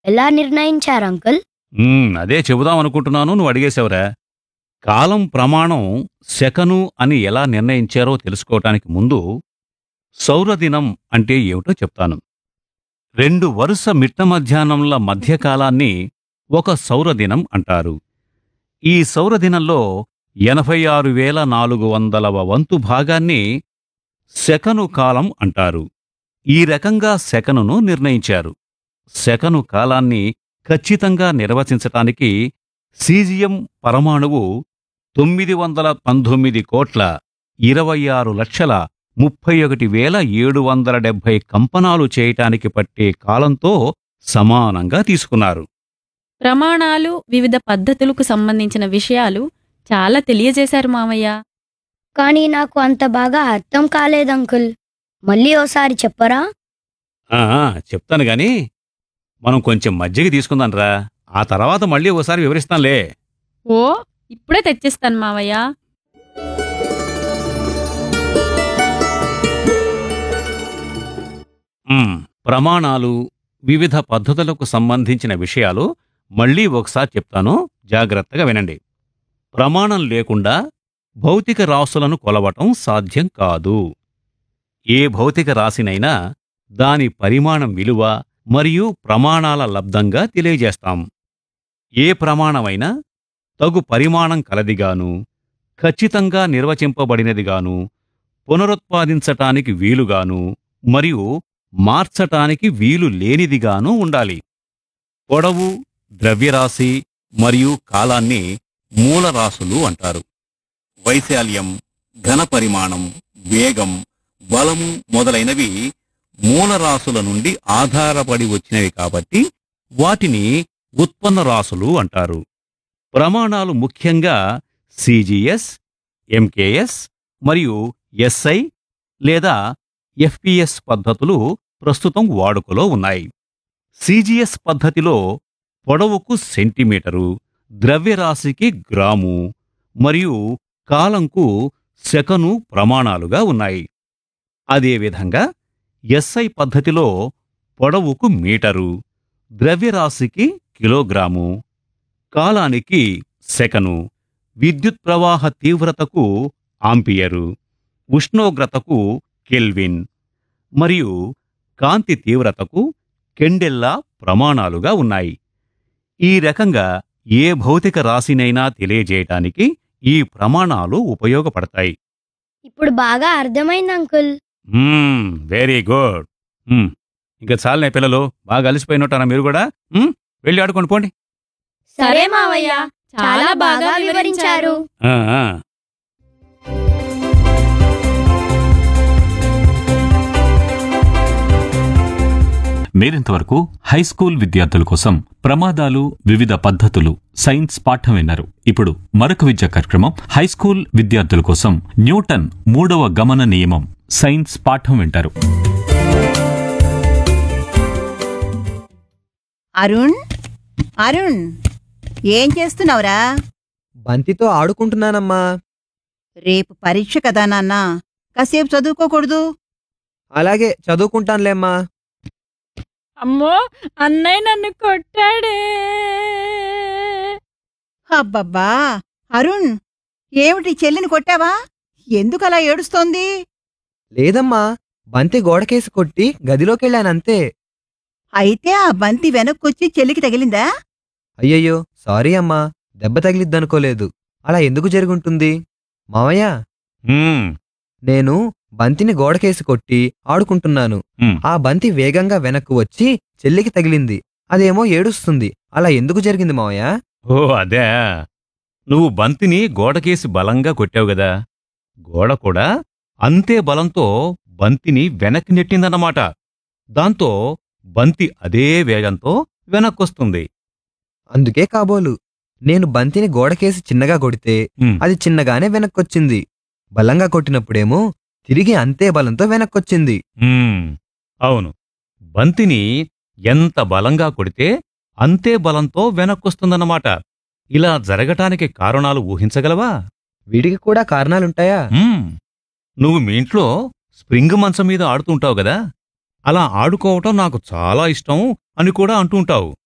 ఎలా నిర్ణయించారు అంకుల్ ఉమ్, అదే చెబుదాం అనుకుంటున్నాను నువ్వు అడిగేశావురా కాలం ప్రమాణం సెకను అని ఎలా నిర్ణయించారో తెలుసుకోవటానికి ముందు సౌరదినం అంటే ఏమిటో చెప్తాను రెండు వరుస మిట్ట మధ్యాహ్నంల మధ్యకాలాన్ని ఒక సౌరదినం అంటారు ఈ సౌరదినంలో ఎనభై ఆరు వేల నాలుగు వందలవ వంతు భాగాన్ని సెకను కాలం అంటారు ఈ రకంగా సెకనును నిర్ణయించారు సెకను కాలాన్ని ఖచ్చితంగా నిర్వచించటానికి సీజియం పరమాణువు తొమ్మిది వందల పంతొమ్మిది కోట్ల ఇరవై ఆరు లక్షల ముప్పై ఒకటి వేల ఏడు వందల డెబ్భై కంపనాలు చేయటానికి పట్టే కాలంతో సమానంగా తీసుకున్నారు ప్రమాణాలు వివిధ పద్ధతులకు సంబంధించిన విషయాలు చాలా తెలియజేశారు మామయ్య కానీ నాకు అంత బాగా అర్థం కాలేదు అంకుల్ మళ్ళీ ఓసారి చెప్పరా ఆ, చెప్తాను గాని మనం కొంచెం మజ్జిగ తీసుకుందాంరా ఆ తర్వాత మళ్ళీ ఓసారి వివరిస్తానులే ఓ ఇప్పుడే తెచ్చిస్తాను మావయ్య మ్మ్. ప్రమాణాలు వివిధ పద్ధతులకు సంబంధించిన విషయాలు మళ్ళీ ఒకసారి చెప్తాను జాగ్రత్తగా వినండి ప్రమాణం లేకుండా భౌతిక రాసులను కొలవటం సాధ్యం కాదు ఏ భౌతిక రాశినైనా దాని పరిమాణం విలువ మరియు ప్రమాణాల లబ్ధంగా తెలియజేస్తాం ఏ ప్రమాణమైనా తగు పరిమాణం కలదిగాను ఖచ్చితంగా నిర్వచింపబడినదిగాను పునరుత్పాదించటానికి వీలుగాను మరియు మార్చటానికి వీలు లేనిదిగాను ఉండాలి పొడవు ద్రవ్యరాశి మరియు కాలాన్ని మూలరాశులు అంటారు వైశాల్యం ఘన పరిమాణం వేగం బలము మొదలైనవి మూలరాశుల నుండి ఆధారపడి వచ్చినవి కాబట్టి వాటిని ఉత్పన్న రాశులు అంటారు ప్రమాణాలు ముఖ్యంగా సిజిఎస్ ఎంకేఎస్ మరియు ఎస్ఐ లేదా ఎఫ్పిఎస్ పద్ధతులు ప్రస్తుతం వాడుకలో ఉన్నాయి సిజిఎస్ పద్ధతిలో పొడవుకు సెంటీమీటరు ద్రవ్యరాశికి గ్రాము మరియు కాలంకు సెకను ప్రమాణాలుగా ఉన్నాయి అదేవిధంగా ఎస్ఐ పద్ధతిలో పొడవుకు మీటరు ద్రవ్యరాశికి కిలోగ్రాము కాలానికి సెకను విద్యుత్ ప్రవాహ తీవ్రతకు ఆంపియరు ఉష్ణోగ్రతకు కెల్విన్ మరియు కాంతి తీవ్రతకు కెండెల్లా ప్రమాణాలుగా ఉన్నాయి ఈ రకంగా ఏ భౌతిక రాశినైనా తెలియజేయటానికి ఈ ప్రమాణాలు ఉపయోగపడతాయి ఇప్పుడు బాగా అర్థమైంది అంకుల్ వెరీ గుడ్ ఇంకా చాలనే పిల్లలు బాగా అలసిపోయినట్టారా మీరు కూడా మ్మ్, వెళ్ళి ఆడుకోండి పోండి సరే మావయ్య చాలా బాగా వివరించారు ఆ, ఆ. మీరింతవరకు హై స్కూల్ విద్యార్థుల కోసం ప్రమాదాలు వివిధ పద్ధతులు సైన్స్ పాఠం విన్నారు ఇప్పుడు మరొక విద్యా కార్యక్రమం హై స్కూల్ విద్యార్థుల కోసం న్యూటన్ మూడవ గమన నియమం సైన్స్ పాఠం వింటారు అరుణ్ అరుణ్ ఏం చేస్తున్నావురా బంతితో ఆడుకుంటున్నానమ్మా రేపు పరీక్ష కదా నాన్న కాసేపు చదువుకోకూడదు అలాగే చదువుకుంటానులేమ్మా అమ్మో అన్నయ్య నన్ను కొట్టాడే అబ్బబ్బా అరుణ్ ఏమిటి చెల్లిని కొట్టావా ఎందుకలా ఏడుస్తోంది లేదమ్మా బంతి గోడకేసి కొట్టి గదిలోకెళ్ళానంతే అయితే ఆ బంతి వెనక్కొచ్చి చెల్లికి తగిలిందా అయ్యయ్యో సారీ అమ్మా దెబ్బ తగిలిద్దనుకోలేదు అలా ఎందుకు జరుగుంటుంది మావయ్య మ్మ్, నేను బంతిని గోడకేసి కొట్టి ఆడుకుంటున్నాను మ్మ్. ఆ బంతి వేగంగా వెనక్కు వచ్చి చెల్లికి తగిలింది అదేమో ఏడుస్తుంది అలా ఎందుకు జరిగింది మావయ్య ఓ అదే నువ్వు బంతిని గోడకేసి బలంగా కొట్టావు గదా గోడ కూడా అంతే బలంతో బంతిని వెనక్కి నెట్టిందన్నమాట దాంతో బంతి అదే వేగంతో వెనక్కొస్తుంది అందుకే కాబోలు నేను బంతిని గోడకేసి చిన్నగా కొడితే మ్మ్. అది చిన్నగానే వెనక్కొచ్చింది బలంగా కొట్టినప్పుడేమో తిరిగి అంతే బలంతో వెనక్కొచ్చింది మ్మ్. అవును బంతిని ఎంత బలంగా కొడితే అంతే బలంతో వెనక్కొస్తుందన్నమాట ఇలా జరగటానికి కారణాలు ఊహించగలవా వీటికి కూడా కారణాలుంటాయా మ్మ్. నువ్వు మీ ఇంట్లో స్ప్రింగ్ మంచం మీద ఆడుతుంటావు గదా అలా ఆడుకోవటం నాకు చాలా ఇష్టం అని కూడా అంటుంటావు